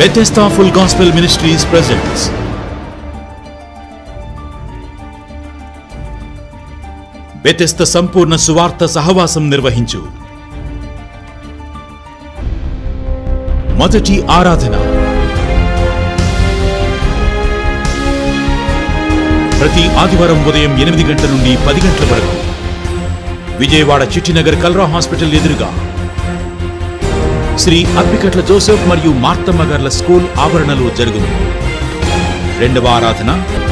Bethesda Full Gospel Ministries presents Bethesda సంపూర్ణ సువార్త సహవాసం నిర్వహించు మొదటి ఆరాధన ప్రతి ఆదివారం ఉదయం ఎనిమిది గంటల నుండి పది గంటల వరకు విజయవాడ చిట్టినగర్ కల్రా హాస్పిటల్ ఎదురుగా శ్రీ అప్పికట్ల జోసెఫ్ మరియు మార్తమ్మ గార్ల స్కూల్ ఆవరణలో జరుగును రెండవ ఆరాధన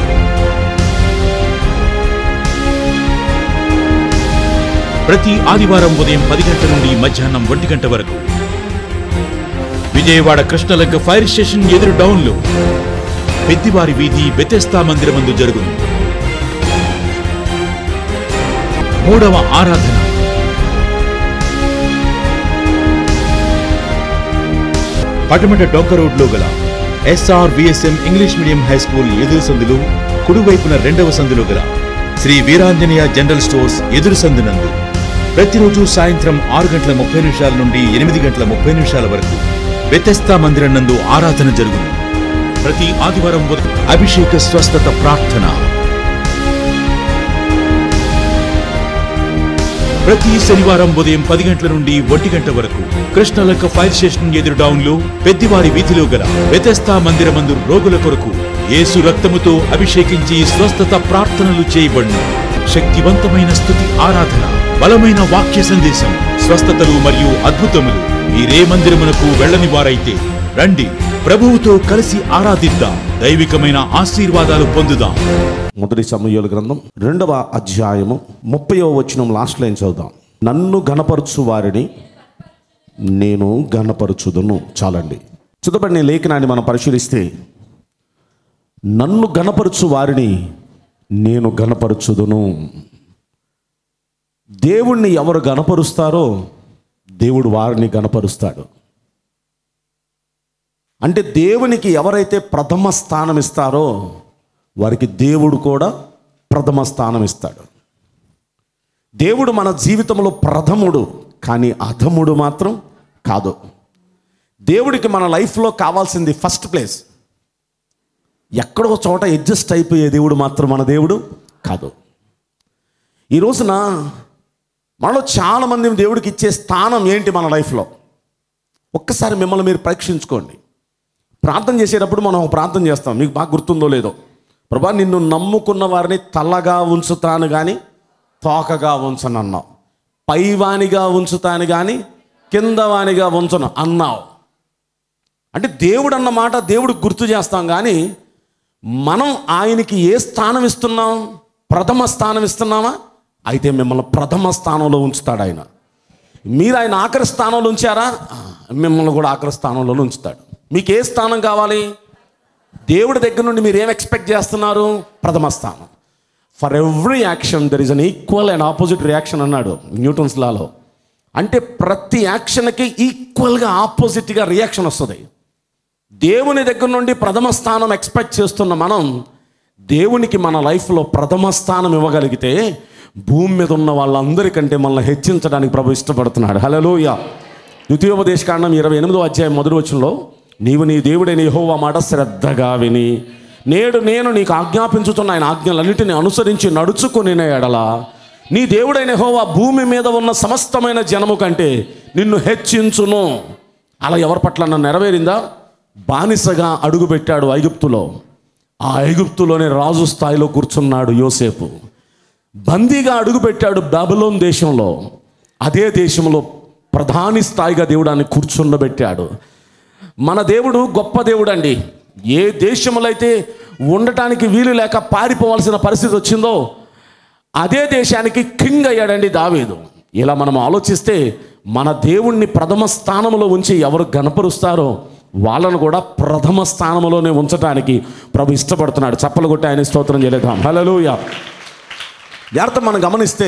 ప్రతి ఆదివారం ఉదయం పది గంటల నుండి మధ్యాహ్నం ఒంటి గంట వరకు విజయవాడ కృష్ణలంక ఫైర్ స్టేషన్ ఎదురు డౌన్లో పెద్దివారి వీధి బెతెస్తా మందిరమందు జరుగును మూడవ ఆరాధన పటమట డొంక రోడ్లో గల SR VSM English medium high school ఎదురు సందులు కుడివైపున రెండవ సందులో గల శ్రీ వీరాంజనేయ జనరల్ స్టోర్స్ ఎదురు సందునందు ప్రతిరోజు సాయంత్రం ఆరు గంటల ముప్పై నిమిషాల నుండి ఎనిమిది గంటల ముప్పై నిమిషాల వరకు వ్యతస్థా మందిరం నందు ఆరాధన జరుగును ప్రతి ఆదివారం ఉదయం అభిషేక స్వస్థత ప్రార్థన ప్రతి శనివారం ఉదయం పది గంటల నుండి ఒంటి గంట వరకు కృష్ణలంక ఫైర్ స్టేషన్ ఎదురు డౌన్ లో పెద్దివారి వీధిలో గల వ్యతస్థా మందిరమందు రోగుల కొరకు యేసు రక్తముతో అభిషేకించి స్వస్థత ప్రార్థనలు చేయబడును శక్తివంతమైన స్థుతి ఆరాధన బలమైన వాక్య సందేశం స్వస్థతలు మరియు అద్భుతములు మీరే మందిరమునకు వెళ్ళని వారైతే రండి ప్రభువుతో కలిసి ఆరాధిద్దాం దైవికమైన ఆశీర్వాదాలు పొందుదాం మొదటి సమయాల గ్రంథం రెండవ అధ్యాయము ముప్పయో వచనం లాస్ట్ లైన్ చదువుదాం నన్ను గణపరచు వారిని నేను గణపరచుదును చాలండి చదువుబడిన లేఖనాన్ని మనం పరిశీలిస్తే నన్ను గణపరచు వారిని నేను గణపరచుదును దేవుణ్ణి ఎవరు గణపరుస్తారో దేవుడు వారిని గణపరుస్తాడు అంటే దేవునికి ఎవరైతే ప్రథమ స్థానం ఇస్తారో వారికి దేవుడు కూడా ప్రథమ స్థానం ఇస్తాడు దేవుడు మన జీవితంలో ప్రథముడు కానీ అధముడు మాత్రం కాదు దేవుడికి మన లైఫ్లో కావాల్సింది ఫస్ట్ ప్లేస్ ఎక్కడో చోట అడ్జస్ట్ అయిపోయే దేవుడు మాత్రం మన దేవుడు కాదు ఈ రోజున మనలో చాలామంది దేవుడికి ఇచ్చే స్థానం ఏంటి మన లైఫ్లో ఒక్కసారి మిమ్మల్ని మీరు పరీక్షించుకోండి ప్రార్థన చేసేటప్పుడు మనం ఒక ప్రార్థన చేస్తాం మీకు బాగా గుర్తుందో లేదో ప్రభా నిన్ను నమ్ముకున్న వారిని తల్లగా ఉంచుతాను కానీ తోకగా ఉంచను అన్నావు పైవానిగా ఉంచుతాను కానీ కిందవానిగా ఉంచను అన్నావు అంటే దేవుడు అన్న మాట దేవుడికి గుర్తు చేస్తాం కానీ మనం ఆయనకి ఏ స్థానం ఇస్తున్నాం ప్రథమ స్థానం ఇస్తున్నామా అయితే మిమ్మల్ని ప్రథమ స్థానంలో ఉంచుతాడు ఆయన మీరు ఆయన ఆఖరి స్థానంలో ఉంచారా ఆ, మిమ్మల్ని కూడా ఆఖరి స్థానంలో ఉంచుతాడు మీకు ఏ స్థానం కావాలి దేవుడి దగ్గర నుండి మీరు ఏం ఎక్స్పెక్ట్ చేస్తున్నారు ప్రథమ స్థానం for every action there is an equal and opposite reaction అన్నాడు న్యూటన్స్ లాలో అంటే ప్రతి యాక్షన్కి ఈక్వల్గా ఆపోజిట్గా రియాక్షన్ వస్తుంది దేవుని దగ్గర నుండి ప్రథమ స్థానం ఎక్స్పెక్ట్ చేస్తున్న మనం దేవునికి మన లైఫ్లో ప్రథమ స్థానం ఇవ్వగలిగితే భూమి మీద ఉన్న వాళ్ళందరికంటే మనల్ని హెచ్చించడానికి ప్రభు ఇష్టపడుతున్నాడు హలోయ ద్వితీయోపదేశ కాండం ఇరవై ఎనిమిదో అధ్యాయం మొదటి వచనంలో నీవు నీ దేవుడైన యెహోవా మాట శ్రద్ధగా విని నేడు నేను నీకు ఆజ్ఞాపించుతున్న ఆయన ఆజ్ఞలన్నిటిని అనుసరించి నడుచుకుని ఎడల నీ దేవుడైన యెహోవా భూమి మీద ఉన్న సమస్తమైన జనము కంటే నిన్ను హెచ్చించును అలా ఎవరి పట్ల నన్ను నెరవేరిందా బానిసగా అడుగుపెట్టాడు ఐగుప్తులో ఆ ఐగుప్తులోనే రాజు స్థాయిలో కూర్చున్నాడు యోసేపు బందీగా అడుగుపెట్టాడు బాబులోన్ దేశంలో అదే దేశంలో ప్రధాని స్థాయిగా దేవుడాన్ని కూర్చుండబెట్టాడు మన దేవుడు గొప్ప దేవుడు అండి ఏ దేశంలో అయితే ఉండటానికి వీలు లేక పారిపోవాల్సిన పరిస్థితి వచ్చిందో అదే దేశానికి కింగ్ అయ్యాడండి దావీదు ఇలా మనం ఆలోచిస్తే మన దేవుణ్ణి ప్రథమ స్థానంలో ఉంచి ఎవరు గనపరుస్తారో వాళ్ళను కూడా ప్రథమ స్థానంలోనే ఉంచడానికి ప్రభు ఇష్టపడుతున్నాడు చప్పలు కొట్టి ఆయన స్తోత్రం చేయలేదాం హలోయ జాగ్రత్త మనం గమనిస్తే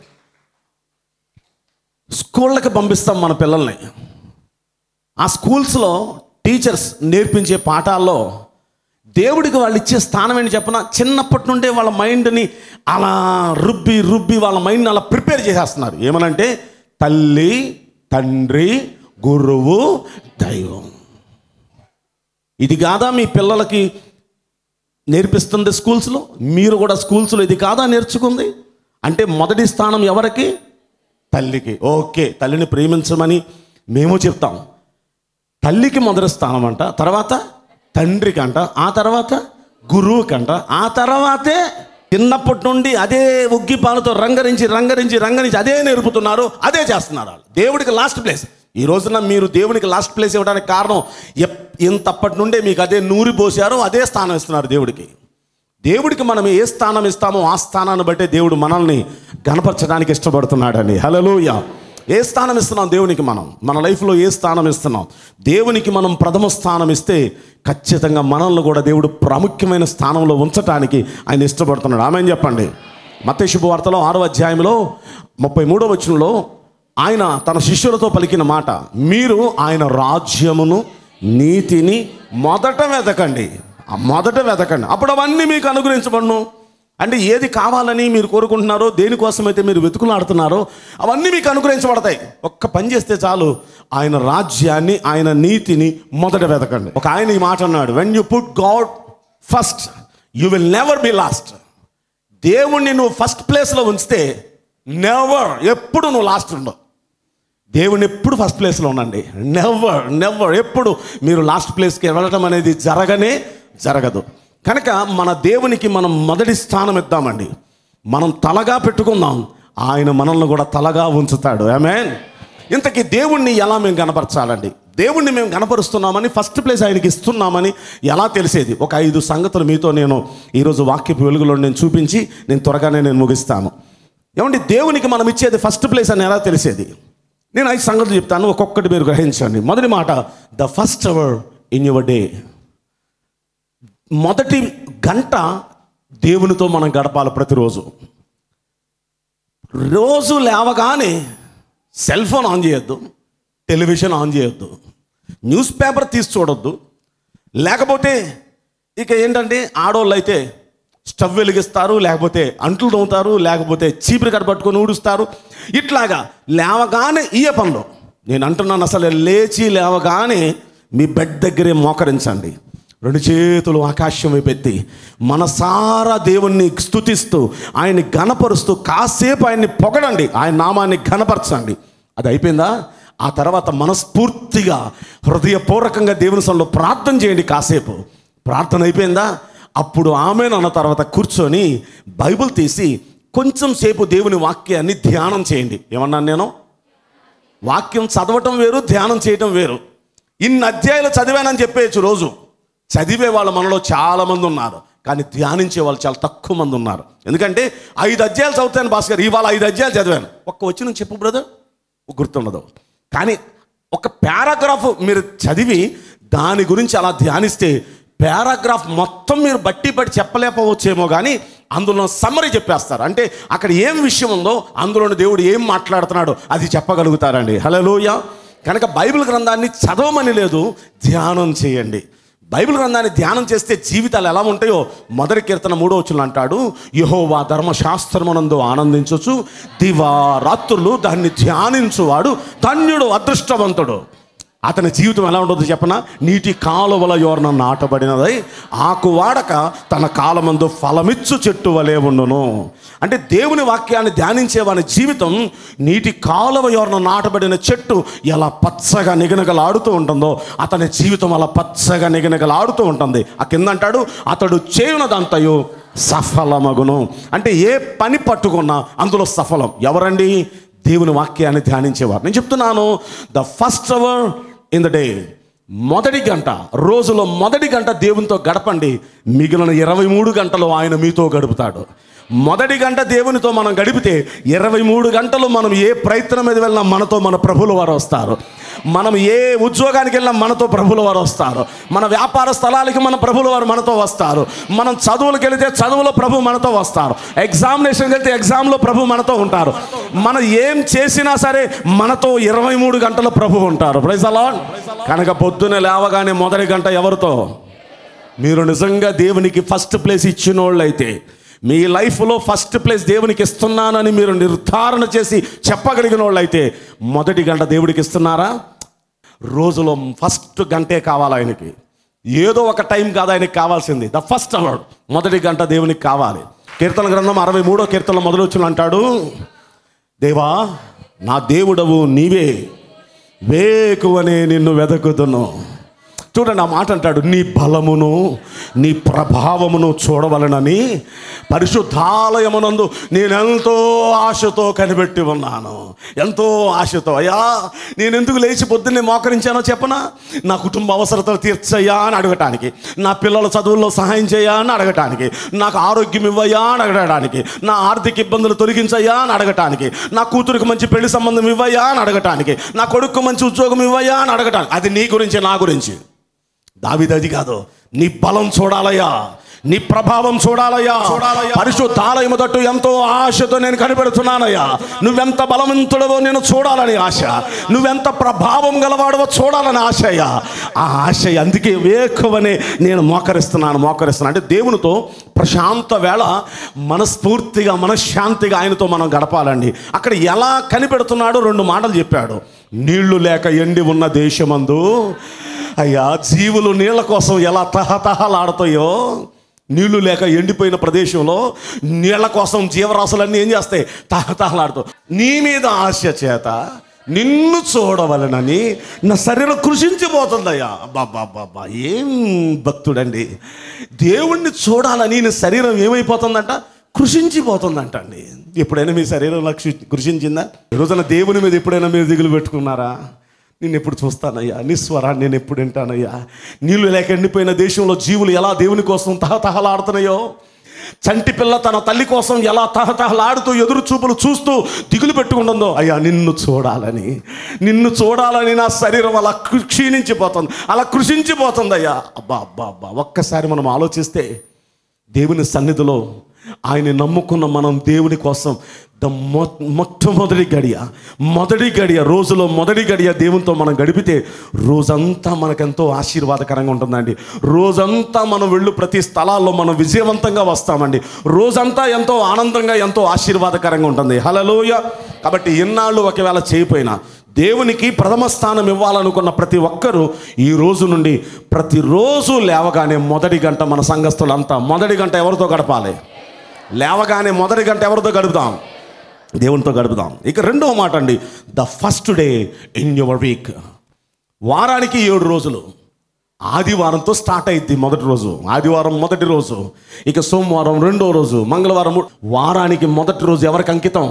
స్కూళ్ళకి పంపిస్తాం మన పిల్లల్ని ఆ స్కూల్స్లో టీచర్స్ నేర్పించే పాఠాల్లో దేవుడికి వాళ్ళు ఇచ్చే స్థానం ఏంటి చెప్పన చిన్నప్పటి నుండే వాళ్ళ మైండ్ని అలా రుబ్బి రుబ్బి వాళ్ళ మైండ్ని అలా ప్రిపేర్ చేసేస్తున్నారు ఏమనంటే తల్లి తండ్రి గురువు దైవం ఇది కాదా మీ పిల్లలకి నేర్పిస్తుంది స్కూల్స్లో మీరు కూడా స్కూల్స్లో ఇది కాదా నేర్చుకుంది అంటే మొదటి స్థానం ఎవరికి తల్లికి ఓకే తల్లిని ప్రేమించమని మేము చెప్తాం తల్లికి మొదటి స్థానం అంట తర్వాత తండ్రికి అంట ఆ తర్వాత గురువుకంట ఆ తర్వాతే చిన్నప్పటి నుండి అదే ఉగ్గి పాలతో రంగరించి రంగరించి రంగరించి అదే నేర్పుతున్నారు అదే చేస్తున్నారు వాళ్ళు దేవుడికి లాస్ట్ ప్లేస్ ఈ రోజున మీరు దేవునికి లాస్ట్ ప్లేస్ ఇవ్వడానికి కారణం ఎప్- ఇంతప్పటి నుండే మీకు అదే నూరి పోసారు అదే స్థానం ఇస్తున్నారు దేవుడికి దేవుడికి మనం ఏ స్థానం ఇస్తామో ఆ స్థానాన్ని బట్టే దేవుడు మనల్ని గణపరచడానికి ఇష్టపడుతున్నాడండి హలోయ ఏ స్థానం ఇస్తున్నాం దేవునికి మనం మన లైఫ్లో ఏ స్థానం ఇస్తున్నాం దేవునికి మనం ప్రథమ స్థానం ఇస్తే ఖచ్చితంగా మనల్ని కూడా దేవుడు ప్రాముఖ్యమైన స్థానంలో ఉంచడానికి ఆయన ఇష్టపడుతున్నాడు ఆమె చెప్పండి మత శుభవార్తలో ఆరో అధ్యాయంలో ముప్పై మూడో వచనంలో ఆయన తన శిష్యులతో పలికిన మాట మీరు ఆయన రాజ్యమును నీతిని మొదట వెతకండి ఆ మొదట వెతకండి అప్పుడు అవన్నీ మీకు అనుగ్రహించబడును అంటే ఏది కావాలని మీరు కోరుకుంటున్నారో దేనికోసమైతే మీరు వెతుకులాడుతున్నారో అవన్నీ మీకు అనుగ్రహించబడతాయి ఒక్క పని చేస్తే చాలు ఆయన రాజ్యాన్ని ఆయన నీతిని మొదట వెతకండి ఒక ఆయన ఈ మాట అన్నాడు when you put God first you will never be lost దేవుణ్ణి నువ్వు ఫస్ట్ ప్లేస్లో ఉంచితే నెవర్ ఎప్పుడు నువ్వు లాస్ట్ ఉండవు దేవుని ఎప్పుడు ఫస్ట్ ప్లేస్లో ఉండండి నెవర్ నెవర్ ఎప్పుడు మీరు లాస్ట్ ప్లేస్కి వెళ్ళటం అనేది జరగనే జరగదు కనుక మన దేవునికి మనం మొదటి స్థానం ఇద్దామండి మనం తలగా పెట్టుకుందాం ఆయన మనల్ని కూడా తలగా ఉంచుతాడు ఆమెన్ ఇంతకీ దేవుణ్ణి ఎలా మేము కనపరచాలండి దేవుణ్ణి మేము కనపరుస్తున్నామని ఫస్ట్ ప్లేస్ ఆయనకి ఇస్తున్నామని ఎలా తెలిసేది ఒక ఐదు సంగతులు మీతో నేను ఈరోజు వాక్యపు వెలుగులో నేను చూపించి నేను త్వరగానే నేను ముగిస్తాను ఏమండి దేవునికి మనం ఇచ్చేది ఫస్ట్ ప్లేస్ అని ఎలా తెలిసేది నేను ఐదు సంగతులు చెప్తాను ఒక్కొక్కటి మీరు గ్రహించండి మొదటి మాట the first hour in your day మొదటి గంట దేవునితో మనం గడపాలి ప్రతిరోజు రోజు లేవగానే సెల్ ఫోన్ ఆన్ చేయొద్దు టెలివిజన్ ఆన్ చేయొద్దు న్యూస్ పేపర్ తీసి చూడొద్దు లేకపోతే ఇక ఏంటంటే ఆడోళ్ళు అయితే స్టవ్ వెలిగిస్తారు లేకపోతే అంట్లు తోముతారు లేకపోతే చీపురు కట్ట పట్టుకొని ఊడుస్తారు ఇట్లాగా లేవగానే ఇయ్య పనులు నేను అంటున్నాను అసలు లేచి లేవగానే మీ బెడ్ దగ్గరే మోకరించండి రెండు చేతులు ఆకాశం వైపు ఎత్తి మనసారా దేవుణ్ణి స్తుతిస్తూ ఆయన్ని ఘనపరుస్తూ కాసేపు ఆయన్ని పొగడండి ఆయన నామాన్ని ఘనపరచండి అది అయిపోయిందా ఆ తర్వాత మనస్ఫూర్తిగా హృదయపూర్వకంగా దేవుని సన్నిధిలో ప్రార్థన చేయండి కాసేపు ప్రార్థన అయిపోయిందా అప్పుడు ఆమె అన్న తర్వాత కూర్చొని బైబిల్ తీసి కొంచెం సేపు దేవుని వాక్యాన్ని ధ్యానం చేయండి ఏమన్నాను నేను వాక్యం చదవటం వేరు ధ్యానం చేయటం వేరు ఇన్ని అధ్యాయాలు చదివానని చెప్పేయచ్చు రోజు చదివే వాళ్ళు మనలో చాలా మంది ఉన్నారు కానీ ధ్యానించే వాళ్ళు చాలా తక్కువ మంది ఉన్నారు ఎందుకంటే ఐదు అధ్యాయాలు చదువుతాను భాస్కర్ ఇవాళ ఐదు అధ్యాయాలు చదివాను ఒక్క వచ్చిన చెప్పు బ్రదర్ గుర్తుండదు కానీ ఒక పారాగ్రాఫ్ మీరు చదివి దాని గురించి అలా ధ్యానిస్తే పారాగ్రాఫ్ మొత్తం మీరు బట్టి బట్టి చెప్పలేకపోవచ్చేమో కానీ అందులో సమ్మరీ చెప్పేస్తారు అంటే అక్కడ ఏం విషయం ఉందో అందులోని దేవుడు ఏం మాట్లాడుతున్నాడో అది చెప్పగలుగుతారండి హలోయ కనుక బైబిల్ గ్రంథాన్ని చదవమని లేదు ధ్యానం చేయండి బైబిల్ గ్రంథాన్ని ధ్యానం చేస్తే జీవితాలు ఎలా ఉంటాయో మొదటి కీర్తన మూడో వచ్చులు అంటాడు యహోవా ధర్మశాస్త్రమునందు ఆనందించవచ్చు దివా రాత్రులు దాన్ని ధ్యానించువాడు ధన్యుడు అదృష్టవంతుడు అతని జీవితం ఎలా ఉంటుందో చెప్పన నీటి కాలువల యోరన నాటబడినదై ఆకు వాడక తన కాలమందు ఫలమిచ్చు చెట్టు వలె ఉండును అంటే దేవుని వాక్యాన్ని ధ్యానించే వాని జీవితం నీటి కాలువ యోరన నాటబడిన చెట్టు ఎలా పచ్చగా నిగనగలాడుతూ ఉంటుందో అతని జీవితం అలా పచ్చగా నిగనగలాడుతూ ఉంటుంది ఆ కింద అంటాడు అతడు చేయునదంతయు సఫలమగును అంటే ఏ పని పట్టుకున్నా అందులో సఫలం ఎవరండి దేవుని వాక్యాన్ని ధ్యానించేవారు నేను చెప్తున్నాను the first hour in the day మొదటి గంట రోజులో మొదటి గంట దేవునితో గడపండి మిగిలిన ఇరవై మూడు గంటలు ఆయన మీతో గడుపుతాడు మొదటి గంట దేవునితో మనం గడిపితే ఇరవై మూడు గంటలు మనం ఏ ప్రయత్నం మీద వెళ్ళినా మనతో మన ప్రభుల వారు వస్తారు మనం ఏ ఉద్యోగానికి వెళ్ళినా మనతో ప్రభుల వారు వస్తారు మన వ్యాపార స్థలాలకి మన ప్రభుల వారు మనతో వస్తారు మనం చదువులకు వెళితే చదువులో ప్రభు మనతో వస్తారు ఎగ్జామినేషన్కి వెళ్తే ఎగ్జామ్లో ప్రభు మనతో ఉంటారు మనం ఏం చేసినా సరే మనతో ఇరవై మూడు గంటలు ప్రభు ఉంటారు ప్రైజ్ అలాన్ కనుక పొద్దున లేవగానే మొదటి గంట ఎవరితో మీరు నిజంగా దేవునికి ఫస్ట్ ప్లేస్ ఇచ్చిన వాళ్ళు అయితే మీ లైఫ్లో ఫస్ట్ ప్లేస్ దేవునికి ఇస్తున్నానని మీరు నిర్ధారణ చేసి చెప్పగలిగిన వాళ్ళు అయితే మొదటి గంట దేవుడికి ఇస్తున్నారా రోజులో ఫస్ట్ గంటే కావాలి ఆయనకి ఏదో ఒక టైం కాదు ఆయనకి కావాల్సింది ద ఫస్ట్ అవర్ మొదటి గంట దేవునికి కావాలి కీర్తన గ్రంథం అరవై మూడో కీర్తన మొదలొచ్చిన అంటాడు దేవా నా దేవుడవు నీవే వేకువనే నిన్ను వెదకుదును చూడండి ఆ మాట అంటాడు నీ బలమును నీ ప్రభావమును చూడవలనని పరిశుద్ధాలయమునందు నేనెంతో ఆశతో కనిపెట్టి ఉన్నాను ఎంతో ఆశతో అయ్యా నేను ఎందుకు లేచి పొద్దున్నే మోకరించానో చెప్పనా నా కుటుంబ అవసరతలు తీర్చయ్యా అని అడగటానికి నా పిల్లల చదువుల్లో సహాయం చేయా అని అడగటానికి నాకు ఆరోగ్యం ఇవ్వయ్యా అని అడగటానికి నా ఆర్థిక ఇబ్బందులు తొలగించయ్యా అని అడగటానికి నా కూతురికి మంచి పెళ్లి సంబంధం ఇవ్వయ్యా అని అడగటానికి నా కొడుకు మంచి ఉద్యోగం ఇవ్వయ్యా అని అడగటానికి అది నీ గురించి నా గురించి దావిది అది కాదు నీ బలం చూడాలయ్యా నీ ప్రభావం చూడాలయ్యా పరిశుద్ధాలయము తట్టు ఎంతో ఆశతో నేను కనిపెడుతున్నానయ్యా నువ్వెంత బలవంతుడవో నేను చూడాలని ఆశ నువ్వెంత ప్రభావం గలవాడవో చూడాలని ఆశ అయ్యా ఆ ఆశ అందుకే వేకువనే నేను మోకరిస్తున్నాను మోకరిస్తున్నాను అంటే దేవునితో ప్రశాంత వేళ మనస్ఫూర్తిగా మనశ్శాంతిగా ఆయనతో మనం గడపాలండి అక్కడ ఎలా కనిపెడుతున్నాడో రెండు మాటలు చెప్పాడు నీళ్లు లేక ఎండి ఉన్న దేశమందు అయ్యా జీవులు నీళ్ళ కోసం ఎలా తహతహలాడతాయో నీళ్లు లేక ఎండిపోయిన ప్రదేశంలో నీళ్ల కోసం జీవరాశులన్నీ ఏం చేస్తాయి తహతహలాడుతావు నీ మీద ఆశ చేత నిన్ను చూడవలనని నా శరీరం కృషించిపోతుందయ్యా బాబా ఏం భక్తుడండి దేవుణ్ణి చూడాలని నీ శరీరం ఏమైపోతుందంట కృషించిపోతుందంట అండి ఎప్పుడైనా మీ శరీరంలో కృషి- కృషించిందా ఈ రోజున దేవుని మీద ఎప్పుడైనా మీరు దిగులు పెట్టుకున్నారా నేను ఎప్పుడు చూస్తానయ్యా నీ స్వరాన్ని నేను ఎప్పుడు వింటానయ్యా నీళ్ళు లేక ఎండిపోయిన దేశంలో జీవులు ఎలా దేవుని కోసం తహతహలాడుతున్నాయో చంటి పిల్ల తన తల్లి కోసం ఎలా తహతహలాడుతూ ఎదురు చూపులు చూస్తూ దిగులు పెట్టుకుంటుందో అయ్యా నిన్ను చూడాలని నిన్ను చూడాలని నా శరీరం అలా కృ- క్షీణించిపోతుంది అలా కృషించిపోతుంది అయ్యా అబ్బా అబ్బా అబ్బా ఒక్కసారి మనం ఆలోచిస్తే దేవుని సన్నిధిలో ఆయన నమ్ముకున్న మనం దేవుని కోసం ద మొ మొట్టమొదటి గడియ మొదటి గడియ రోజులో మొదటి గడియ దేవునితో మనం గడిపితే రోజంతా మనకెంతో ఆశీర్వాదకరంగా ఉంటుందండి రోజంతా మనం వెళ్ళు ప్రతి స్థలాల్లో మనం విజయవంతంగా వస్తామండి రోజంతా ఎంతో ఆనందంగా ఎంతో ఆశీర్వాదకరంగా ఉంటుంది హలలోయ కాబట్టి ఎన్నాళ్ళు ఒకవేళ చేయపోయినా దేవునికి ప్రథమ స్థానం ఇవ్వాలనుకున్న ప్రతి ఒక్కరూ ఈ రోజు నుండి ప్రతిరోజు లేవగానే మొదటి గంట మన సంఘస్థులంతా మొదటి గంట ఎవరితో గడపాలి లేవగానే మొదటి గంట ఎవరితో గడుపుదాం దేవునితో గడుపుదాం ఇక రెండవ మాట అండి the first day in your week వారానికి ఏడు రోజులు ఆదివారంతో స్టార్ట్ అయింది మొదటి రోజు ఆదివారం మొదటి రోజు ఇక సోమవారం రెండో రోజు మంగళవారం మూ- వారానికి మొదటి రోజు ఎవరికి అంకితం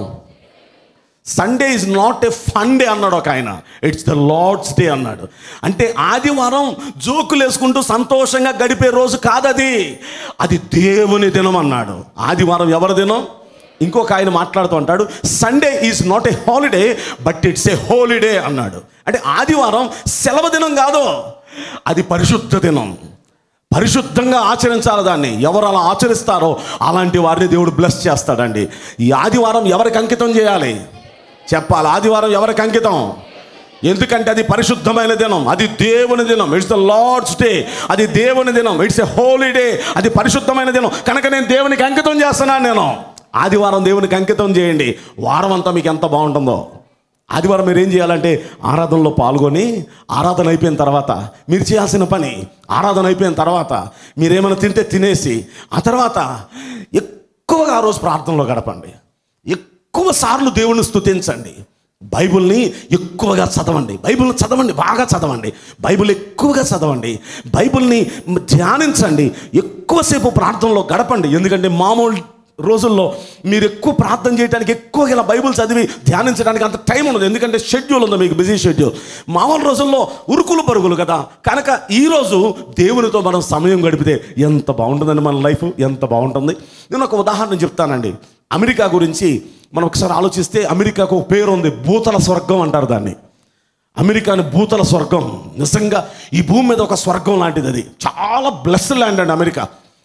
Sunday is not a fun day అన్నాడు ఒక ఆయన ఇట్స్ ద లార్డ్స్ డే అన్నాడు అంటే ఆదివారం జోకులు వేసుకుంటూ సంతోషంగా గడిపే రోజు కాదది అది దేవుని దినం అన్నాడు ఆదివారం ఎవరి దినం ఇంకొక ఆయన మాట్లాడుతూ అంటాడు Sunday is not a holiday but it's a holy day అన్నాడు అంటే ఆదివారం సెలవు దినం కాదు అది పరిశుద్ధ దినం పరిశుద్ధంగా ఆచరించాలి దాన్ని ఎవరు అలా ఆచరిస్తారో అలాంటి వారిని దేవుడు బ్లెస్ చేస్తాడండి ఈ ఆదివారం ఎవరికి అంకితం చేయాలి చెప్పాలి ఆదివారం ఎవరికి అంకితం ఎందుకంటే అది పరిశుద్ధమైన దినం అది దేవుని దినం ఇట్స్ ద లార్డ్స్ డే అది దేవుని దినం ఇట్స్ ఎ హోలీ డే అది పరిశుద్ధమైన దినం కనుక నేను దేవునికి అంకితం చేస్తున్నాను నేను ఆదివారం దేవునికి అంకితం చేయండి వారం అంతా మీకు ఎంత బాగుంటుందో ఆదివారం మీరు ఏం చేయాలంటే ఆరాధనలో పాల్గొని ఆరాధన అయిపోయిన తర్వాత మీరు చేయాల్సిన పని ఆరాధన అయిపోయిన తర్వాత మీరేమైనా తింటే తినేసి ఆ తర్వాత ఎక్కువగా ఆ రోజు ప్రార్థనలో గడపండి ఎక్కువ సార్లు దేవుని స్తుతించండి బైబిల్ని ఎక్కువగా చదవండి బైబిల్ని చదవండి బాగా చదవండి బైబిల్ ఎక్కువగా చదవండి బైబిల్ని ధ్యానించండి ఎక్కువసేపు ప్రార్థనలో గడపండి ఎందుకంటే మామూలు రోజుల్లో మీరు ఎక్కువ ప్రార్థన చేయడానికి ఎక్కువ ఇలా బైబిల్ చదివి ధ్యానించడానికి అంత టైం ఉండదు ఎందుకంటే షెడ్యూల్ ఉంది మీకు బిజీ షెడ్యూల్ మామూలు రోజుల్లో ఉరుకులు పరుగులు కదా కనుక ఈరోజు దేవునితో మనం సమయం గడిపితే ఎంత బాగుంటుందండి మన లైఫ్ ఎంత బాగుంటుంది నేను ఒక ఉదాహరణ చెప్తానండి అమెరికా గురించి మనం ఒకసారి ఆలోచిస్తే అమెరికాకు ఒక పేరు ఉంది భూతల స్వర్గం అంటారు దాన్ని అమెరికాని భూతల స్వర్గం నిజంగా ఈ భూమి మీద ఒక స్వర్గం లాంటిది అది చాలా బ్లెస్ ల్యాండ్ అండి అమెరికా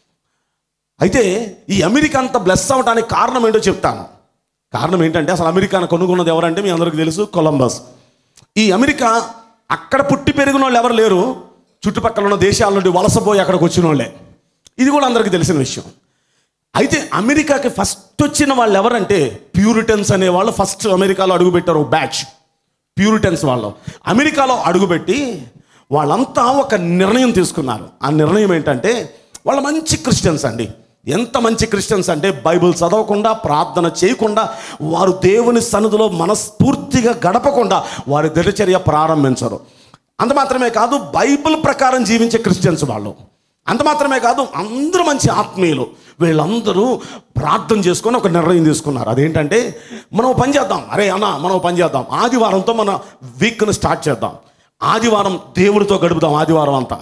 అయితే ఈ అమెరికా అంత బ్లెస్ అవ్వడానికి కారణం ఏంటో చెప్తాను కారణం ఏంటంటే అసలు అమెరికాను కొనుక్కున్నది ఎవరంటే మీ అందరికీ తెలుసు కొలంబస్ ఈ అమెరికా అక్కడ పుట్టి పెరిగిన వాళ్ళు ఎవరు లేరు చుట్టుపక్కల ఉన్న దేశాల నుండి వలసపోయి అక్కడికి వచ్చిన వాళ్ళే ఇది కూడా అందరికీ తెలిసిన విషయం అయితే అమెరికాకి ఫస్ట్ వచ్చిన వాళ్ళు ఎవరంటే ప్యూరిటన్స్ అనే వాళ్ళు ఫస్ట్ అమెరికాలో అడుగుపెట్టారు బ్యాచ్ ప్యూరిటన్స్ వాళ్ళు అమెరికాలో అడుగుపెట్టి వాళ్ళంతా ఒక నిర్ణయం తీసుకున్నారు ఆ నిర్ణయం ఏంటంటే వాళ్ళు మంచి క్రిస్టియన్స్ అండి ఎంత మంచి క్రిస్టియన్స్ అంటే బైబిల్ చదవకుండా ప్రార్థన చేయకుండా వారు దేవుని సన్నిధిలో మనస్ఫూర్తిగా గడపకుండా వారి దినచర్య ప్రారంభించరు అంత మాత్రమే కాదు బైబిల్ ప్రకారం జీవించే క్రిస్టియన్స్ వాళ్ళు అంత మాత్రమే కాదు అందరూ మంచి ఆత్మీయులు వీళ్ళందరూ ప్రార్థన చేసుకొని ఒక నిర్ణయం తీసుకున్నారు అదేంటంటే మనం ఓ పని చేద్దాం అరే అన్న మనం ఓ పని చేద్దాం ఆదివారంతో మన వీక్ను స్టార్ట్ చేద్దాం ఆదివారం దేవుడితో గడుపుదాం ఆదివారం అంతా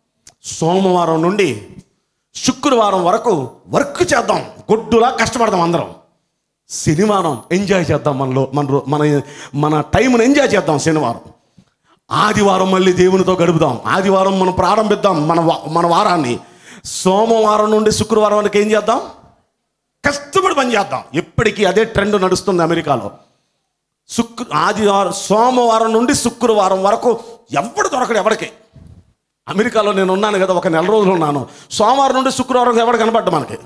సోమవారం నుండి శుక్రవారం వరకు వర్క్ చేద్దాం గొడ్డులా కష్టపడదాం అందరం శనివారం ఎంజాయ్ చేద్దాం మనలో మన రో- మన మన టైంను ఎంజాయ్ చేద్దాం శనివారం ఆదివారం మళ్ళీ దేవునితో గడుపుదాం ఆదివారం మనం ప్రారంభిద్దాం మన వా- మన వారాన్ని సోమవారం నుండి శుక్రవారం వరకు ఏం చేద్దాం కష్టపడి పని చేద్దాం ఇప్పటికీ అదే ట్రెండ్ నడుస్తుంది అమెరికాలో శుక్ర ఆదివారం సోమవారం నుండి శుక్రవారం వరకు ఎవడు దొరకడు ఎవరికి అమెరికాలో నేను ఉన్నాను కదా ఒక నెల రోజులు ఉన్నాను సోమవారం నుండి శుక్రవారం ఎవడు కనపడ్డా మనకి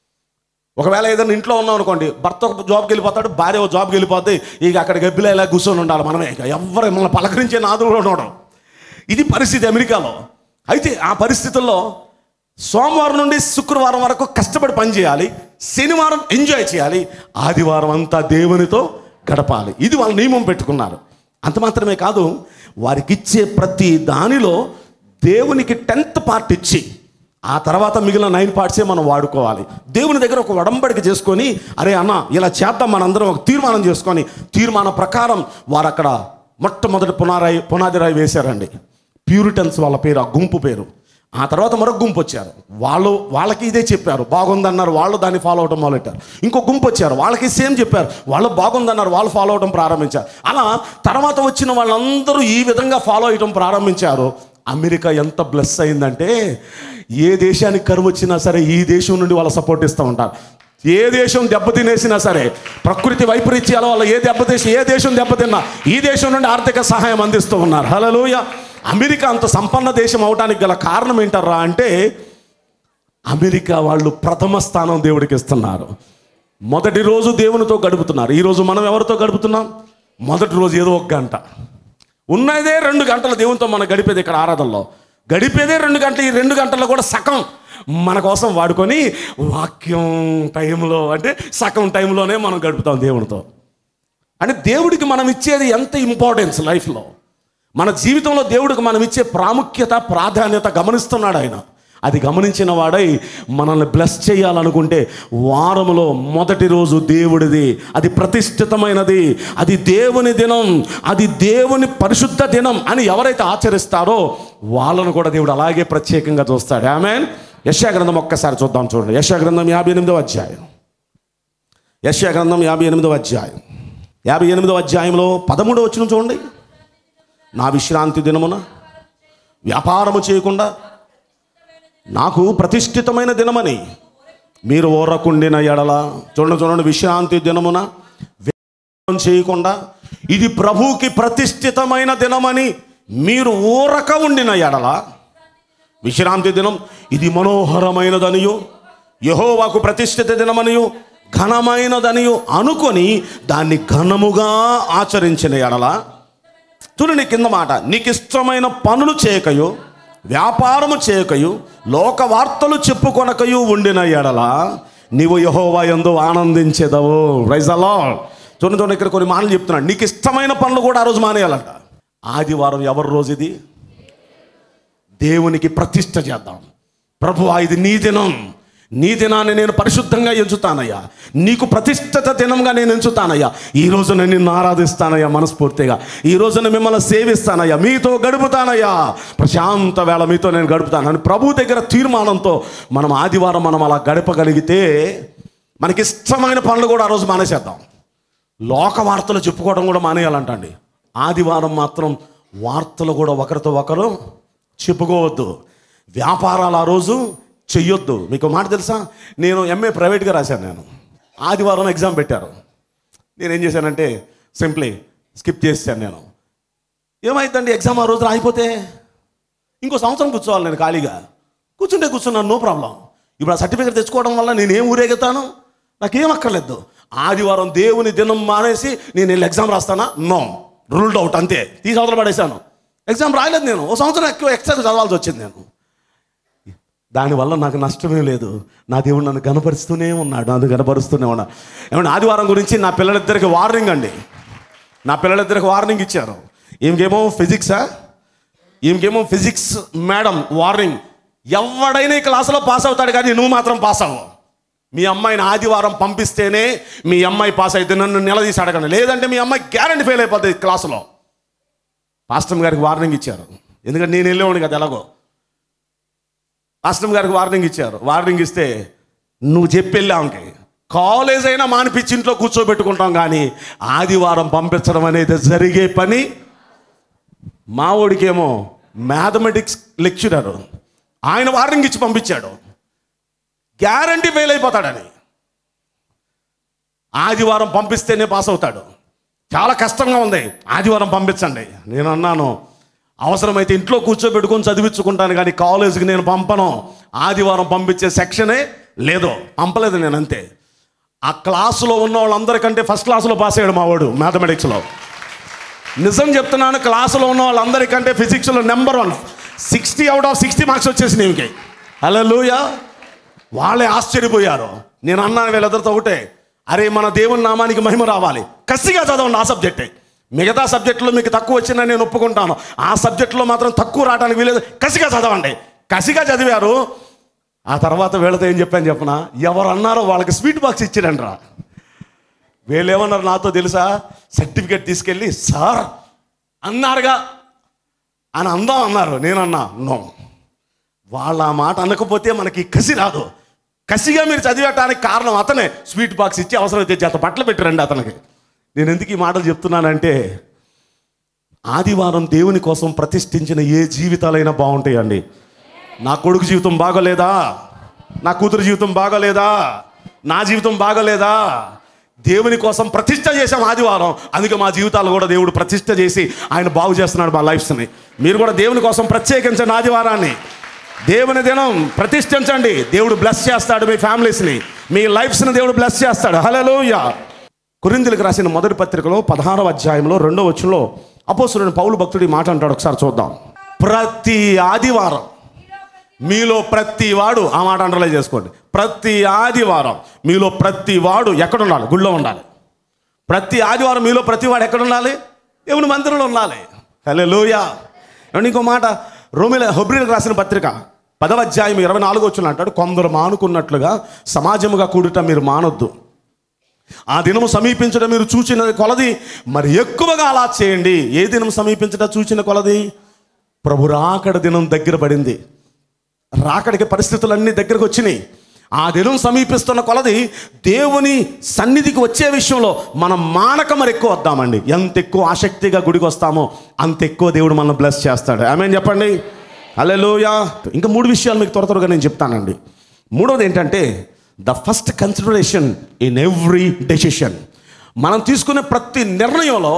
ఒకవేళ ఏదైనా ఇంట్లో ఉన్నాం అనుకోండి భర్త ఒక జాబ్కి వెళ్ళిపోతాడు భార్య ఒక జాబ్కి వెళ్ళిపోతే ఇక అక్కడ గబ్బిలో ఇలా కూర్చొని ఉండాలి మనమే ఇక ఎవరు మనల్ని పలకరించే నాదులు కూడా ఉండడం ఇది పరిస్థితి అమెరికాలో అయితే ఆ పరిస్థితుల్లో సోమవారం నుండి శుక్రవారం వరకు కష్టపడి పని చేయాలి శనివారం ఎంజాయ్ చేయాలి ఆదివారం అంతా దేవునితో గడపాలి ఇది వాళ్ళు నియమం పెట్టుకున్నారు అంత మాత్రమే కాదు వారికి ఇచ్చే ప్రతి దానిలో దేవునికి టెన్త్ పార్ట్ ఇచ్చి ఆ తర్వాత మిగిలిన నైన్ పార్ట్సే మనం వాడుకోవాలి దేవుని దగ్గర ఒక వడంబడిక చేసుకొని అరే అన్న ఇలా చేద్దాం మనందరం ఒక తీర్మానం చేసుకొని తీర్మానం ప్రకారం వారు అక్కడ మొట్టమొదటి పునారాయి పునాది రాయి వేశారండి ప్యూరిటన్స్ వాళ్ళ పేరు ఆ గుంపు పేరు ఆ తర్వాత మరొక గుంపు వచ్చారు వాళ్ళు వాళ్ళకి ఇదే చెప్పారు బాగుందన్నారు వాళ్ళు దాన్ని ఫాలో అవడం మొదలెట్టారు ఇంకో గుంపు వచ్చారు వాళ్ళకి సేమ్ చెప్పారు వాళ్ళు బాగుందన్నారు వాళ్ళు ఫాలో అవడం ప్రారంభించారు అలా తర్వాత వచ్చిన వాళ్ళందరూ ఈ విధంగా ఫాలో అవడం ప్రారంభించారు అమెరికా ఎంత బ్లెస్ అయిందంటే ఏ దేశానికి కరువు వచ్చినా సరే ఈ దేశం నుండి వాళ్ళ సపోర్ట్ ఇస్తూ ఉంటారు ఏ దేశం దెబ్బతినేసినా సరే ప్రకృతి వైపరీత్యాల వల్ల ఏ దెబ్బతీసి ఏ దేశం దెబ్బతిన్నా ఈ దేశం నుండి ఆర్థిక సహాయం అందిస్తూ ఉన్నారు హలోయ అమెరికా అంత సంపన్న దేశం అవడానికి గల కారణం ఏంటర్రా అంటే అమెరికా వాళ్ళు ప్రథమ స్థానం దేవుడికి ఇస్తున్నారు మొదటి రోజు దేవునితో గడుపుతున్నారు ఈరోజు మనం ఎవరితో గడుపుతున్నాం మొదటి రోజు ఏదో ఒక గంట ఉన్నదే రెండు గంటలు దేవునితో మనం గడిపేది ఇక్కడ ఆరాధనలో గడిపేదే రెండు గంటలు ఈ రెండు గంటల్లో కూడా సగం మన కోసం వాడుకొని వాక్యం టైంలో అంటే సగం టైంలోనే మనం గడుపుతాం దేవునితో అంటే దేవుడికి మనం ఇచ్చేది ఎంత ఇంపార్టెన్స్ లైఫ్లో మన జీవితంలో దేవుడికి మనం ఇచ్చే ప్రాముఖ్యత ప్రాధాన్యత గమనిస్తున్నాడు ఆయన అది గమనించిన వాడై మనల్ని బ్లెస్ చేయాలనుకుంటే వారములో మొదటి రోజు దేవుడిది అది ప్రతిష్ఠితమైనది అది దేవుని దినం అది దేవుని పరిశుద్ధ దినం అని ఎవరైతే ఆచరిస్తారో వాళ్ళను కూడా దేవుడు అలాగే ప్రత్యేకంగా చూస్తాడు ఆమె యశాగ్రంథం ఒక్కసారి చూద్దాం చూడండి యశాగ్రంథం యాభై ఎనిమిదో అధ్యాయం యశాగ్రంథం యాభై ఎనిమిదో అధ్యాయం యాభై ఎనిమిదో అధ్యాయంలో పదమూడో వచ్చిన చూడండి నా విశ్రాంతి దినమున వ్యాపారము చేయకుండా నాకు ప్రతిష్ఠితమైన దినమని మీరు ఓరకుండిన ఎడల చూడండి చూడండి విశ్రాంతి దినమున వ్యాపారం చేయకుండా ఇది ప్రభువుకి ప్రతిష్ఠితమైన దినమని మీరు ఊరక ఉండిన ఎడల విశ్రాంతి దినం ఇది మనోహరమైనదనియు యహోవాకు ప్రతిష్ఠిత దినమనియు ఘనమైనదనియు అనుకొని దాన్ని ఘనముగా ఆచరించిన ఎడల చూడండి కింద మాట నీకు ఇష్టమైన పనులు చేయకయు వ్యాపారము చేయకయు లోక వార్తలు చెప్పుకొనకయు ఉండిన ఎడల నీవు యహోవా ఎందు ఆనందించేదవు రైజలో చూడండి చూడండి ఇక్కడ కొన్ని మాటలు చెప్తున్నాడు నీకు ఇష్టమైన పనులు కూడా ఆ రోజు మానేయాలంట ఆదివారం ఎవరి రోజు ఇది దేవునికి ప్రతిష్ట చేద్దాం ప్రభు ఇది నీ దినం నీ దినాన్ని నేను పరిశుద్ధంగా ఎంచుతానయ్యా నీకు ప్రతిష్ఠత దినంగా నేను ఎంచుతానయ్యా ఈ రోజున నిన్ను ఆరాధిస్తానయ్యా మనస్ఫూర్తిగా ఈ రోజున మిమ్మల్ని సేవిస్తానయ్యా మీతో గడుపుతానయ్యా ప్రశాంత వేళ మీతో నేను గడుపుతాను అని ప్రభు దగ్గర తీర్మానంతో మనం ఆదివారం మనం అలా గడపగలిగితే మనకి ఇష్టమైన పనులు కూడా ఆ రోజు మానేసేద్దాం లోక వార్తలు చెప్పుకోవడం కూడా మానేయాలంటండి ఆదివారం మాత్రం వార్తలు కూడా ఒకరితో ఒకరు చెప్పుకోవద్దు వ్యాపారాలు ఆ రోజు చెయ్యొద్దు మీకు మాట తెలుసా నేను ఎంఏ ప్రైవేట్గా రాశాను నేను ఆదివారం ఎగ్జామ్ పెట్టారు నేను ఏం చేశానంటే సింప్లీ స్కిప్ చేశాను నేను ఏమైందండి ఎగ్జామ్ ఆ రోజు అయిపోతే ఇంకో సంవత్సరం కూర్చోవాలి నేను ఖాళీగా కూర్చుంటే కూర్చున్నాను నో ప్రాబ్లం ఇప్పుడు ఆ సర్టిఫికేట్ తెచ్చుకోవడం వల్ల నేను ఏం ఊరేగుతాను నాకేం అక్కర్లేదు ఆదివారం దేవుని దినం మానేసి నేను వెళ్ళి ఎగ్జామ్ రాస్తానా నో రూల్డ్ అవుట్ అంతే తీసి అవతల పడేశాను ఎగ్జామ్ రాయలేదు నేను ఓ సంవత్సరం ఎక్కువ ఎక్స్ట్రా చదవాల్సి వచ్చింది నేను దానివల్ల నాకు నష్టమే లేదు నా దేవుడు నన్ను గనపరుస్తూనే ఉన్నాడు నన్ను గనపరుస్తూనే ఉన్నాడు ఏమన్నా ఆదివారం గురించి నా పిల్లలిద్దరికి వార్నింగ్ అండి నా పిల్లలిద్దరికి వార్నింగ్ ఇచ్చారు ఈమెకేమో ఫిజిక్సా ఈమెకేమో ఫిజిక్స్ మేడం వార్నింగ్ ఎవడైనా ఈ క్లాసులో పాస్ అవుతాడు కానీ నువ్వు మాత్రం పాస్ అవ్వవు మీ అమ్మాయిని ఆదివారం పంపిస్తేనే మీ అమ్మాయి పాస్ అయితే నన్ను నిలదీసి అడగండి లేదంటే మీ అమ్మాయి గ్యారంటీ ఫెయిల్ అయిపోతుంది క్లాసులో పాస్టమ్ గారికి వార్నింగ్ ఇచ్చారు ఎందుకంటే నేను వెళ్ళేవాడిని కదా ఎలాగో పాస్టమ్ గారికి వార్నింగ్ ఇచ్చారు వార్నింగ్ ఇస్తే నువ్వు చెప్పెళ్ళి ఆమెకి కాలేజ్ అయినా మానిపించి ఇంట్లో కూర్చోబెట్టుకుంటాం కానీ ఆదివారం పంపించడం అనేది జరిగే పని మా ఓడికేమో మ్యాథమెటిక్స్ లెక్చరర్ ఆయన వార్నింగ్ ఇచ్చి పంపించాడు గ్యారంటీ ఫెయిల్ అయిపోతాడని ఆదివారం పంపిస్తేనే పాస్ అవుతాడు చాలా కష్టంగా ఉంది ఆదివారం పంపించండి నేను అన్నాను అవసరమైతే ఇంట్లో కూర్చోబెట్టుకొని చదివించుకుంటాను కానీ కాలేజీకి నేను పంపను ఆదివారం పంపించే సెక్షనే లేదు పంపలేదు నేను అంతే ఆ క్లాసులో ఉన్న వాళ్ళందరికంటే ఫస్ట్ క్లాసులో పాస్ అయ్యాడు మా వాడు మ్యాథమెటిక్స్లో నిజం చెప్తున్నాను క్లాసులో ఉన్న వాళ్ళందరికంటే ఫిజిక్స్లో number one sixty out of sixty marks వచ్చేసి నీకు హలో వాళ్ళే ఆశ్చర్యపోయారు నేను అన్నాను వీళ్ళిద్దరితో ఒకటే అరే మన దేవుని నామానికి మహిమ రావాలి కసిగా చదవండి ఆ సబ్జెక్టే మిగతా సబ్జెక్టులో మీకు తక్కువ వచ్చిందని నేను ఒప్పుకుంటాను ఆ సబ్జెక్టులో మాత్రం తక్కువ రావడానికి వీలేదు కసిగా చదవండి కసిగా చదివారు ఆ తర్వాత వీళ్ళతో ఏం చెప్పాను చెప్పన ఎవరు అన్నారో వాళ్ళకి స్వీట్ బాక్స్ ఇచ్చాడంట్రా వీళ్ళు ఏమన్నారు నాతో తెలుసా సర్టిఫికేట్ తీసుకెళ్ళి సార్ అన్నారుగా అని అందాం అన్నారు నేనన్నా నో వాళ్ళ ఆ మాట అనకపోతే మనకి కసి రాదు కసిగా మీరు చదివటానికి కారణం అతనే స్వీట్ బాక్స్ ఇచ్చి అవసరమైతే జత బట్టలు పెట్టరండి అతనికి నేను ఎందుకు ఈ మాటలు చెప్తున్నానంటే ఆదివారం దేవుని కోసం ప్రతిష్ఠించిన ఏ జీవితాలైనా బాగుంటాయండి నా కొడుకు జీవితం బాగోలేదా నా కూతురు జీవితం బాగోలేదా నా జీవితం బాగోలేదా దేవుని కోసం ప్రతిష్ట చేసాం ఆదివారం అందుకే మా జీవితాలు కూడా దేవుడు ప్రతిష్ట చేసి ఆయన బాగు చేస్తున్నాడు మా లైఫ్స్ని మీరు కూడా దేవుని కోసం ప్రత్యేకించండి ఆదివారాన్ని దేవుని దినం ప్రతిష్ఠించండి దేవుడు బ్లెస్ చేస్తాడు మీ ఫ్యామిలీస్ని మీ లైఫ్స్ని దేవుడు బ్లెస్ చేస్తాడు హలోయ కొరిందులకు రాసిన మొదటి పత్రికలో పదహారవ అధ్యాయంలో రెండో వచ్చంలో అపోసురుని పౌలు భక్తుడి మాట అంటాడు ఒకసారి చూద్దాం ప్రతి ఆదివారం మీలో ప్రతి వాడు ఆ మాట అండర్లైన్ చేసుకోండి ప్రతి ఆదివారం మీలో ప్రతి వాడు ఎక్కడ ఉండాలి గుళ్ళో ఉండాలి ప్రతి ఆదివారం మీలో ప్రతి వాడు ఎక్కడ ఉండాలి దేవుని మందిరంలో ఉండాలి హలో లోయ ఏమండి ఇంకో మాట రోమిల హొబ్రిలకు రాసిన పత్రిక పదవ అధ్యాయం ఇరవై నాలుగు వచ్చిన అంటాడు కొందరు మానుకున్నట్లుగా సమాజముగా కూడుట మీరు మానొద్దు ఆ దినము సమీపించడం మీరు చూచిన కొలది మరి ఎక్కువగా అలా చేయండి ఏ దినం సమీపించడం చూచిన కొలది ప్రభు రాకడ దినం దగ్గర పడింది రాకడికి పరిస్థితులన్నీ దగ్గరకు వచ్చినాయి ఆ దినం సమీపిస్తున్న కొలది దేవుని సన్నిధికి వచ్చే విషయంలో మనం మానక మరి ఎక్కువ వద్దామండి ఎంత ఎక్కువ ఆసక్తిగా గుడికి వస్తామో అంత ఎక్కువ దేవుడు మనల్ని బ్లెస్ చేస్తాడు ఆమె చెప్పండి అలెలుయా ఇంకా మూడు విషయాలు మీకు త్వర త్వరగా నేను చెప్తానండి మూడవది ఏంటంటే the first consideration in every decision మనం తీసుకునే ప్రతి నిర్ణయంలో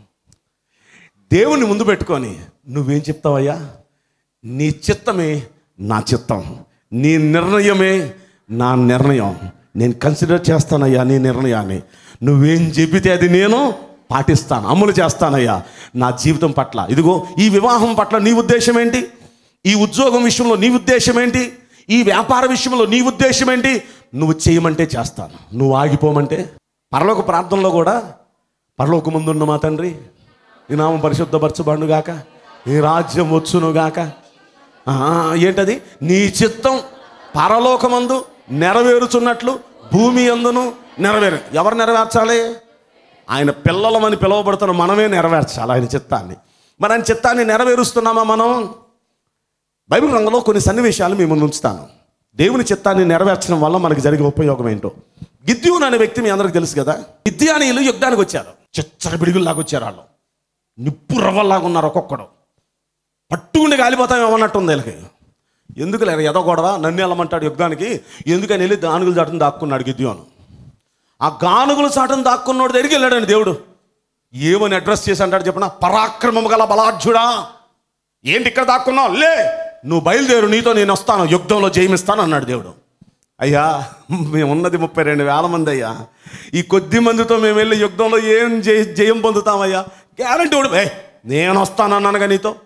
దేవుని ముందు పెట్టుకొని నువ్వేం చెప్తావయ్యా నీ చిత్తమే నా చిత్తం నీ నిర్ణయమే నా నిర్ణయం నేను కన్సిడర్ చేస్తానయ్యా నీ నిర్ణయాన్ని నువ్వేం చెబితే అది నేను పాటిస్తాను అమలు చేస్తానయ్యా నా జీవితం పట్ల ఇదిగో ఈ వివాహం పట్ల నీ ఉద్దేశం ఏంటి ఈ ఉద్యోగం విషయంలో నీ ఉద్దేశం ఏంటి ఈ వ్యాపార విషయంలో నీ ఉద్దేశం ఏంటి నువ్వు చేయమంటే చేస్తాను నువ్వు ఆగిపోమంటే పరలోక ప్రార్థనలో కూడా పరలోక ముందున్న మా తండ్రి నీ నామం పరిశుద్ధపరచబడుగాక నీ రాజ్యం వచ్చునుగాక ఆ, ఏంటది నీ చిత్తం పరలోకమందు నెరవేరుచున్నట్లు భూమి అందును నెరవేరు ఎవరు నెరవేర్చాలి ఆయన పిల్లలమని పిలువబడుతున్న మనమే నెరవేర్చాలి ఆయన చిత్తాన్ని మరి ఆయన చిత్తాన్ని నెరవేరుస్తున్నామా మనం బైబిల్ రంగంలో కొన్ని సన్నివేశాలు మీ ముందు ఉంచుతాను దేవుని చిత్తాన్ని నెరవేర్చడం వల్ల మనకి జరిగే ఉపయోగం ఏంటో గిద్యోన్ అనే వ్యక్తి మీ అందరికి తెలుసు కదా గిద్యానీయులు యుద్ధానికి వచ్చారు చిచ్చర బిడుగుల్లాగా వచ్చారు వాళ్ళు నిప్పు రవ్వల్లాగా ఉన్నారు ఒక్కొక్కడు పట్టుకుండి కాలిపోతాం ఏమన్నట్టుంది వీళ్ళకి ఎందుకు లేరు ఎదో గొడవ నన్ను వెళ్ళమంటాడు యుద్ధానికి ఎందుకని వెళ్ళి గానుగులు చాటును దాక్కున్నాడు గిద్యోను ఆ గానుగులు చాటును దాక్కున్నోడు దగ్గరికి వెళ్ళాడండి దేవుడు ఏమని అడ్రస్ చేసి అంటాడు చెప్పిన పరాక్రమము గల బలాఢ్యుడా ఏంటి ఇక్కడ దాక్కున్నావు లే నువ్వు బయలుదేరు నీతో నేను వస్తాను యుద్ధంలో జయమిస్తాను అన్నాడు దేవుడు అయ్యా మేము ఉన్నది ముప్పై రెండు వేల మంది అయ్యా ఈ కొద్ది మందితో మేము వెళ్ళి యుద్ధంలో ఏం జయ జయం పొందుతామయ్యా గ్యారంటీ కూడా ఏ నేను వస్తాను అన్నానుగా నీతో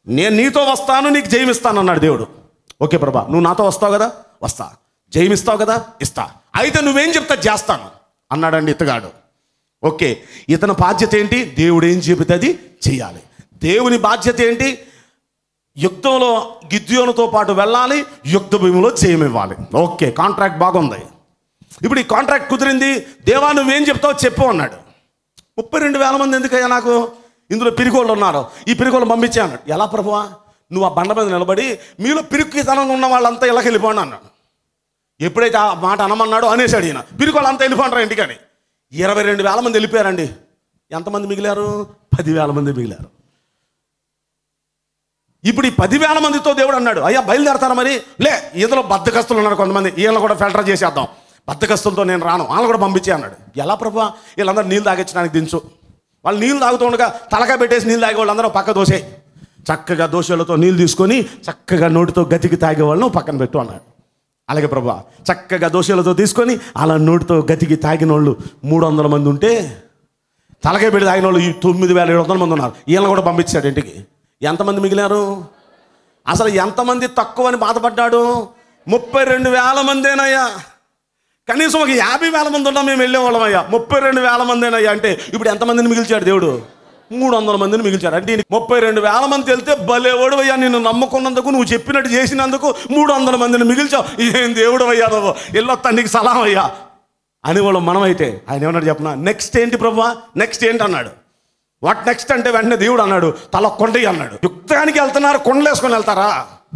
నేను నీతో వస్తాను నీకు జయమిస్తాను అన్నాడు దేవుడు ఓకే ప్రభా నువ్వు నాతో వస్తావు కదా వస్తా జయమిస్తావు కదా ఇస్తా అయితే నువ్వేం చెప్తా చేస్తాను అన్నాడండి ఇతగాడు ఓకే ఇతని బాధ్యత ఏంటి దేవుడు ఏం చెబితే అది చేయాలి దేవుని బాధ్యత ఏంటి యుద్ధంలో గిద్యోనుతో పాటు వెళ్ళాలి యుద్ధ భూమిలో జయమివ్వాలి ఓకే కాంట్రాక్ట్ బాగుంది ఇప్పుడు ఈ కాంట్రాక్ట్ కుదిరింది దేవా నువ్వేం చెప్తావు చెప్పు అన్నాడు ముప్పై రెండు వేల మంది ఎందుకయ్యా నాకు ఇందులో పిరికోళ్ళు ఉన్నారు ఈ పిరికోళ్ళు పంపించే అన్నాడు ఎలా ప్రభువా నువ్వు ఆ బండ మీద నిలబడి మీలో పిరికితనంగా ఉన్న వాళ్ళంతా ఇలా వెళ్ళిపోండి అన్నాడు ఎప్పుడైతే ఆ మాట అనమన్నాడో అనేసాడు ఈయన పిరికోళ్ళు అంతా వెళ్ళిపోంటారు ఇంటికని ఇరవై రెండు వేల మంది వెళ్ళిపోయారండి ఎంతమంది మిగిలారు పదివేల మంది మిగిలారు ఇప్పుడు ఈ పదివేల మందితో దేవుడు అన్నాడు అయ్యా బయలుదేరతారా మరి లే ఇందులో బద్దకస్తులు ఉన్నారు కొంతమంది వీళ్ళని కూడా ఫిల్టర్ చేసేద్దాం బద్దకస్తులతో నేను రాను వాళ్ళని కూడా పంపించే అన్నాడు ఎలా ప్రభు వీళ్ళందరూ నీళ్ళు తాగించడానికి దించు వాళ్ళు నీళ్ళు తాగుతుండగా తలకాయ పెట్టేసి నీళ్ళు తాగే వాళ్ళందరూ పక్క దోసే చక్కగా దోశలతో నీళ్ళు తీసుకొని చక్కగా నోటితో గతికి తాగే వాళ్ళను పక్కన పెట్టు అన్నాడు అలాగే ప్రభు చక్కగా దోశలతో తీసుకొని అలా నోటితో గతికి తాగిన వాళ్ళు మూడు వందల మంది ఉంటే తలకాయ పెట్టి తాగిన వాళ్ళు ఈ తొమ్మిది వేల ఏడు వందల మంది ఉన్నారు వీళ్ళని కూడా పంపించాడు ఇంటికి ఎంతమంది మిగిలారు అసలు ఎంతమంది తక్కువ అని బాధపడ్డాడు ముప్పై రెండు వేల మందేనయ్యా కనీసం ఒక యాభై వేల మంది ఉన్నా మేము వెళ్ళేవాళ్ళం అయ్యా ముప్పై రెండు వేల మందేనయ్యా అంటే ఇప్పుడు ఎంతమందిని మిగిల్చాడు దేవుడు మూడు వందల మందిని మిగిల్చాడు అంటే ఈయనకి ముప్పై రెండు వేల మంది వెళ్తే భలేవాడు అయ్యా నిన్ను నమ్ముకున్నందుకు నువ్వు చెప్పినట్టు చేసినందుకు మూడు వందల మందిని మిగిల్చావు ఏం దేవుడు అయ్యా నువ్వు ఎల్లొత్తా నీకు సలాం అయ్యా అని వాళ్ళు మనమైతే ఆయన ఏమన్నాడు చెప్పనా నెక్స్ట్ ఏంటి ప్రభా నెక్స్ట్ ఏంటి అన్నాడు వాట్ నెక్స్ట్ అంటే వెంటనే దేవుడు అన్నాడు తల కొండయ్య అన్నాడు యుద్ధానికి వెళ్తున్నారు కొండలేసుకొని వెళ్తారా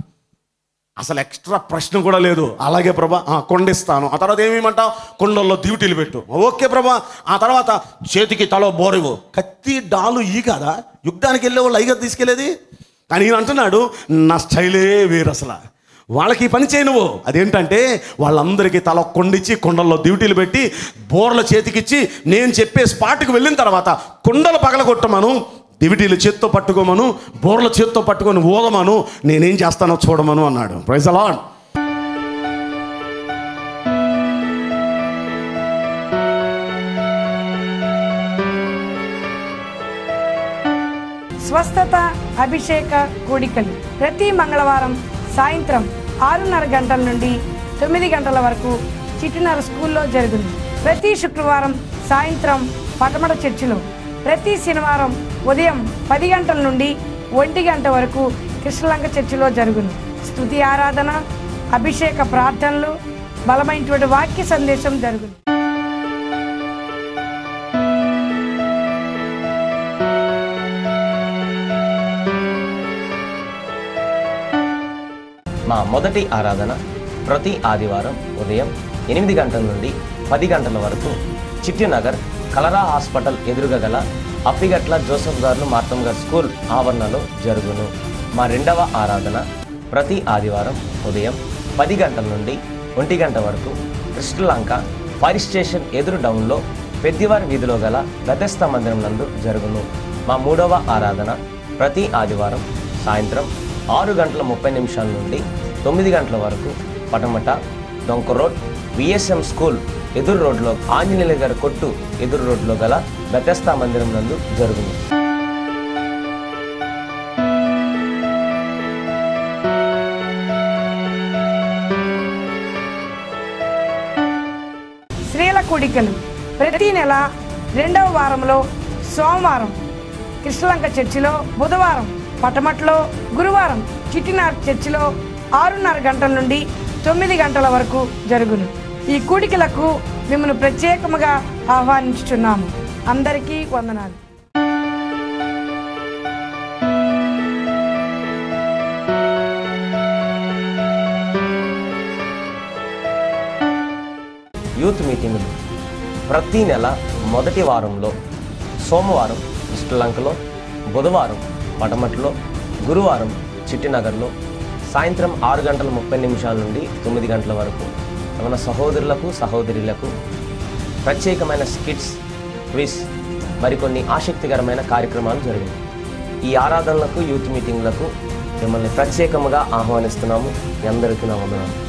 అసలు ఎక్స్ట్రా ప్రశ్న కూడా లేదు అలాగే ప్రభా ఆ, కొండిస్తాను ఆ తర్వాత ఏమేమంటావు కొండల్లో డ్యూటీలు పెట్టు ఓకే ప్రభా ఆ తర్వాత చేతికి తల బోరివు కత్తి డాలు ఈ కాదా యుద్ధానికి వెళ్ళే వాళ్ళు అయిగా తీసుకెళ్ళేది కానీ ఈయన అంటున్నాడు నా స్టైలే వేరు అసలు వాళ్ళకి ఈ పని చేయి నువ్వు అదేంటంటే వాళ్ళందరికీ తల కొండిచ్చి కొండల్లో డ్యూటీలు పెట్టి బోర్ల చేతికిచ్చి నేను చెప్పే స్పాట్కి వెళ్ళిన తర్వాత కొండలు పగలగొట్టమను దివిటీలు చేత్తో పట్టుకోమను బోర్ల చేత్తో పట్టుకొని ఊగమను నేనేం చేస్తానో చూడమను అన్నాడు ప్రైజ్ అలాడ్ స్వస్థత అభిషేక కూడికలు ప్రతి మంగళవారం సాయంత్రం ఆరున్నర గంటల నుండి తొమ్మిది గంటల వరకు చిట్టినర స్కూల్లో జరుగును ప్రతి శుక్రవారం సాయంత్రం పటమట చర్చిలో ప్రతి శనివారం ఉదయం పది గంటల నుండి ఒంటి గంట వరకు కృష్ణలంక చర్చిలో జరుగును స్తుతి ఆరాధన అభిషేక ప్రార్థనలు బలమైనటువంటి వాక్య సందేశం జరుగును మా మొదటి ఆరాధన ప్రతి ఆదివారం ఉదయం ఎనిమిది గంటల నుండి పది గంటల వరకు చిట్టినగర్ కలరా హాస్పిటల్ ఎదురుగా గల అప్పిగట్ల జోసఫ్ గారు మార్తం గారు స్కూల్ ఆవరణలో జరుగును మా రెండవ ఆరాధన ప్రతి ఆదివారం ఉదయం పది గంటల నుండి ఒంటి గంట వరకు కృష్ణలంక ఫైర్ స్టేషన్ ఎదురు డౌన్లో పెద్దివారి వీధిలో గల గతస్థ మందిరం నందు జరుగును మా మూడవ ఆరాధన ప్రతి ఆదివారం సాయంత్రం ఆరు గంటల ముప్పై నిమిషాల నుండి తొమ్మిది గంటల వరకు పటమట డొంక రోడ్ విఎస్ఎం స్కూల్ ఎదురు రోడ్లో ఆంజనేయుల గారి కొట్టు ఎదురు రోడ్లో గల బెతస్తా మందిరం నందు జరుగును స్త్రీల కూడికలు ప్రతి నెల రెండవ వారంలో సోమవారం కృష్ణలంక చర్చిలో బుధవారం పటమట్లో గురువారం చిట్టినార్ చర్చిలో ఆరున్నర గంటల నుండి తొమ్మిది గంటల వరకు జరుగును ఈ కూడికలకు మిమ్మల్ని ప్రత్యేకముగా ఆహ్వానించుచున్నాము అందరికీ వందనాలు యూత్ మీటింగులు ప్రతి నెల మొదటి వారంలో సోమవారం శ్రీలంకలో బుధవారం పటమట్లో గురువారం చిట్టినగర్లో సాయంత్రం ఆరు గంటల ముప్పై నిమిషాల నుండి తొమ్మిది గంటల వరకు మన సహోదరులకు సహోదరులకు ప్రత్యేకమైన స్కిట్స్ క్విజ్ మరికొన్ని ఆసక్తికరమైన కార్యక్రమాలు జరిగాయి ఈ ఆరాధనలకు యూత్ మీటింగ్లకు మిమ్మల్ని ప్రత్యేకముగా ఆహ్వానిస్తున్నాము మీ అందరికీ నా వందనాలు